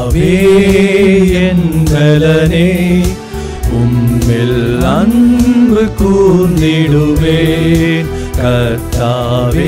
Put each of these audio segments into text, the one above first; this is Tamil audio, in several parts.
கர்த்தாவே என்பலனே உம்மில் அன்பு கூர்ந்திடுவேன் கர்த்தாவே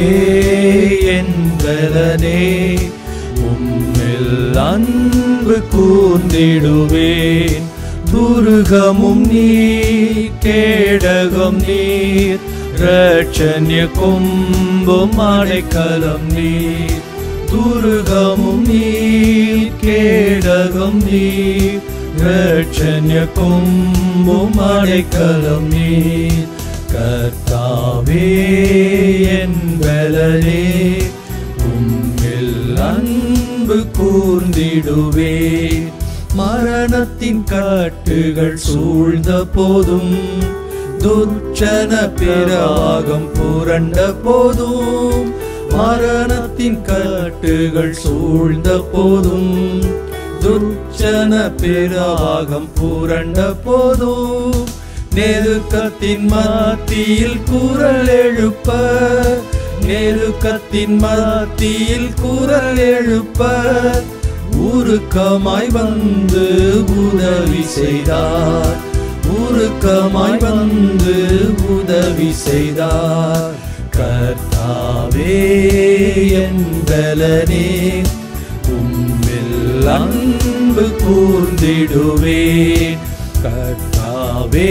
என்பலனே உம்மில் அன்பு கூர்ந்திடுவேன் துருகமும் நீர் கேடகம் நீர் ரட்சண்ய கொம்பும் அடைக்கலம் நீர் துருகமும் நீர் கேடகம் நீர் ரட்சண்ய கொம்பும் அடைக்கலம் நீர் கர்த்தாவே என்பலனே உம்மில் அன்பு கூர்ந்திடுவேன் மரணத்தின் கட்டுகள் சூழ்ந்த போதும் துச்சன பிராகம் புரண்ட போதும் மரணத்தின் கட்டுகள் சூழ்ந்த போதும் துச்சன பிராகம் புரண்ட போதும் நெருக்கத்தின் மத்தியில் குரல் எழுப்ப நெருக்கத்தின் மத்தியில் குரல் எழுப்ப உருக்கமாய் வந்து உதவி செய்தார் உருக்கமாய் வந்து உதவி செய்தார் கர்த்தாவே என்பலனே உம்மில் அன்பு கூர்ந்திடுவேன் கர்த்தாவே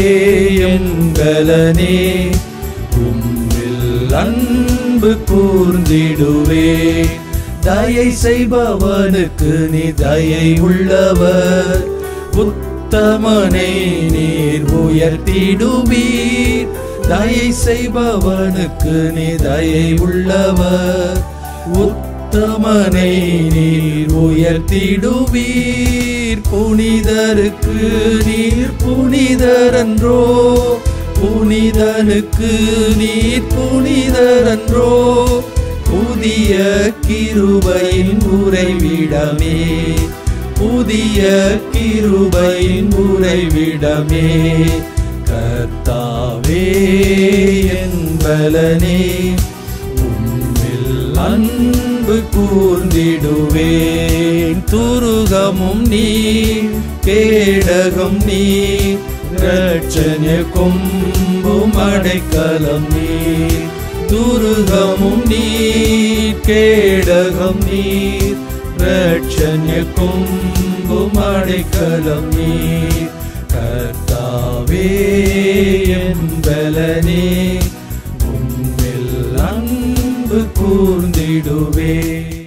என்பலனே உம்மில் அன்பு கூர்ந்திடுவேன் தயை செய்பவனுக்கு நீ தயை உள்ளவர் உத்தமனை நீர் உயர்த்திடுவீர் தயை செய்பவனுக்கு நீ தயை உள்ளவர் உத்தமனை நீர் உயர்த்திடுவீர் புனிதருக்கு நீர் புனிதரன்றோ புனிதனுக்கு நீர் புனிதரன்றோ புதிய கிருபையின் உறைவிடமே புதிய கிருபையின் உறைவிடமே கர்த்தாவே என்பலனே உம்மில் அன்பு கூர்ந்திடுவேன் துருகமும் நீர் கேடகம் நீர் ரட்சணிய கொம்பும் அடைக்கலம் நீர் துருகமும் நீர் கேடகம் நீர் ரட்சண்ய கொம்பும் அடைக்கலம் நீர் கர்த்தாவே என்பலனே உம்மில் அன்பு கூர்ந்திடுவே